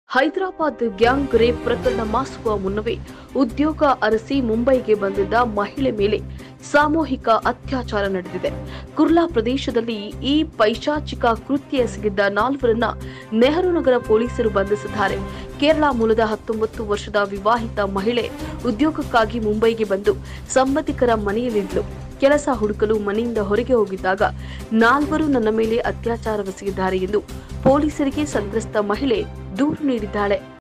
Hyderabad gang rape ಪ್ರಕರಣ ಮಾಸುವ ಮುನ್ನವೇ ಉದ್ಯೋಗ ಅರಸಿ ಮುಂಬೈಗೆ ಬಂದಿದ್ದ ಮಹಿಳೆ ಮೇಲೆ ಸಾಮೂಹಿಕ ಅತ್ಯಾಚಾರ ನಡೆದಿದೆ ಕುರ್ಲಾ ಪ್ರದೇಶದಲ್ಲಿ ಈ ಪೈಶಾಚಿಕ ಕೃತ್ಯ ಎಸಗಿದ್ದ ನಾಲ್ವರನ್ನ ನೆಹರು ನಗರ ಪೊಲೀಸರು ಬಂಧಿಸಿದ್ದಾರೆ ಕೇರಳ ಮೂಲದ ಹತ್ತೊಂಬತ್ತು ವರ್ಷದ ವಿವಾಹಿತ ಮಹಿಳೆ ಉದ್ಯೋಗಕ್ಕಾಗಿ ಮುಂಬೈಗೆ ಬಂದು ಸಂಬಂಧಿಕರ ಮನೆಯಲ್ಲಿದ್ಲು ಕೆಲಸ ಹುಡುಕಲು ಮನೆಯಿಂದ ಹೊರಗೆ ಹೋಗಿದ್ದಾಗ ನಾಲ್ವರು ನನ್ನ ಮೇಲೆ ಅತ್ಯಾಚಾರವೆಸಗಿದ್ದಾರೆ ಎಂದು ಪೊಲೀಸರಿಗೆ ಸಂತ್ರಸ್ತ ಮಹಿಳೆ ದೂರು ನೀಡಿದ್ದಾಳೆ